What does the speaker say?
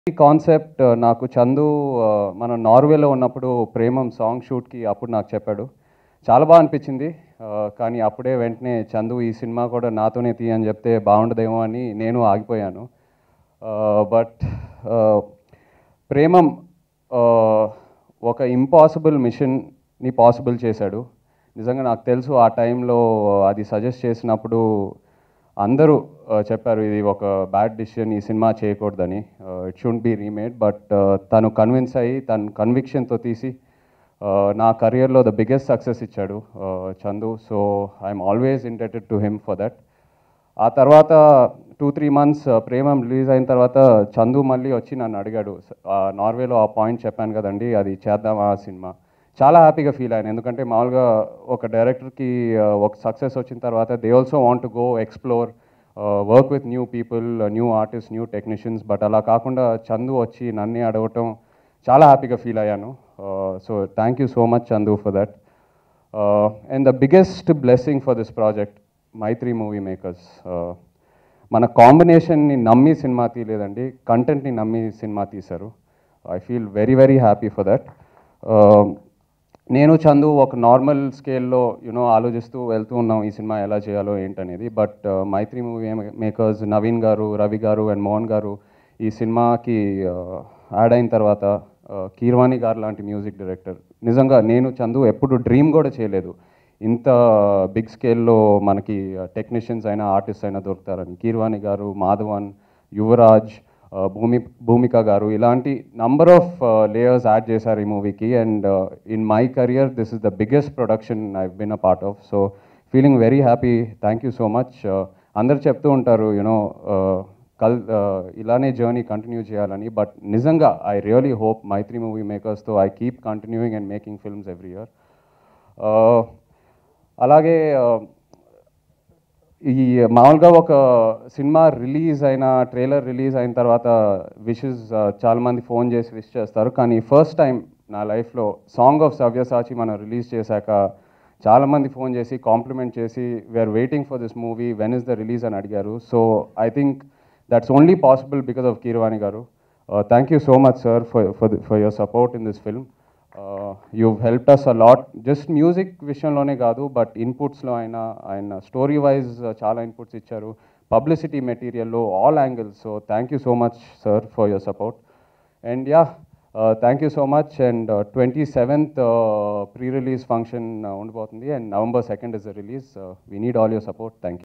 ఈ కాన్సెప్ట్ నాకు చందు ఆ, మనం నార్వేలో ఉన్నప్పుడు ప్రేమం సాంగ్ షూట్కి అప్పుడు నాకు చెప్పాడు చాలా బాగా అనిపించింది ఆ, కానీ అప్పుడే వెంటనే చందు ఈ సినిమా కూడా నాతోనే తీయని చెప్తే బాగుండదేమో అని నేను ఆగిపోయాను బట్ ప్రేమం ఆ, ఒక ఇంపాసిబుల్ మిషన్ని పాసిబుల్ చేశాడు నిజంగా నాకు తెలుసు ఆ టైంలో అది సజెస్ట్ చేసినప్పుడు అందరూ ఆ, చెప్పారు ఇది ఒక బ్యాడ్ డిసిషన్ ఈ సినిమా చేయకూడదని it should be remade but తను కన్విన్స్ అయ్యి తన కన్విక్షన్తో తీసి ఆ, నా కెరియర్లో ద బిగ్గెస్ట్ సక్సెస్ ఇచ్చాడు ఆ, Chandu so I'm always indebted to him for that ఆ తర్వాత two three months Premam release అయిన తర్వాత చందు మళ్ళీ వచ్చి నన్ను అడిగాడు ఆ నార్వేలో ఆ పాయింట్ చెప్పాను కదండి అది చేద్దామా ఆ సినిమా చాలా హ్యాపీగా ఫీల్ అయ్యాను ఎందుకంటే మామూలుగా ఒక డైరెక్టర్కి ఒక సక్సెస్ వచ్చిన తర్వాత they also want to go explore work with new people new artist new technicians but అలా కాకుండా చందు వచ్చి నన్నే అడగటం చాలా హ్యాపీగా ఫీల్ అయ్యాను so thank you so much Chandu for that and the biggest blessing for this project Mythri movie makers మన కాంబినేషన్ని నమ్మి సినిమా తీయలేదండి కంటెంట్ని నమ్మి సినిమా తీశారు I feel very very happy for that నేను చందు ఒక నార్మల్ స్కేల్లో యూనో ఆలోచిస్తూ వెళ్తూ ఉన్నాం ఈ సినిమా ఎలా చేయాలో ఏంటనేది but Mythri movie makers Naveen garu Ravi గారు అండ్ మోహన్ గారు ఈ సినిమాకి యాడ్ అయిన తర్వాత uh, కీర్వాణి గారు లాంటి మ్యూజిక్ డైరెక్టర్ నిజంగా నేను చందు ఎప్పుడు డ్రీమ్ కూడా చేయలేదు ఇంత బిగ్ స్కేల్లో మనకి టెక్నీషియన్స్ అయినా ఆర్టిస్ట్ అయినా దొరుకుతారని కీర్వాణి గారు మాధవన్ యువరాజ్ uh, భూమి భూమిక గారు ఇలాంటి నంబర్ ఆఫ్ లేయర్స్ యాడ్ చేశారు ఈ మూవీకి and in my career this is the biggest production I been a part of so feeling very happy thank you so much అందరు చెప్తూ ఉంటారు యూనో కల్ ఇలానే జర్నీ కంటిన్యూ చేయాలని బట్ నిజంగా I really hope Mythri movie మేకర్స్తో I keep continuing and making films every year అలాగే uh, ఈ మామూలుగా ఒక సినిమా రిలీజ్ అయిన ట్రైలర్ రిలీజ్ అయిన తర్వాత విషెస్ చాలామంది ఫోన్ చేసి విష్ చేస్తారు కానీ ఫస్ట్ టైం నా లైఫ్లో సాంగ్ ఆఫ్ సవ్యసాచి మనం రిలీజ్ చేశాక చాలామంది ఫోన్ చేసి కాంప్లిమెంట్ చేసి we're waiting for this movie when is the release అని అడిగారు so I think that's only possible because of Keeravani garu thank you so much sir for for for your support in this film you help us a lot just music విషయంలోనే కాదు but ఇన్పుట్స్లో అయినా ఆయన story wise చాలా inputs ఇచ్చారు publicity మెటీరియల్లో all angles so thank you so much sir for your support and yeah thank you so much and twenty seventh pre release function ఉండబోతుంది and November second is the release we need all your support thank you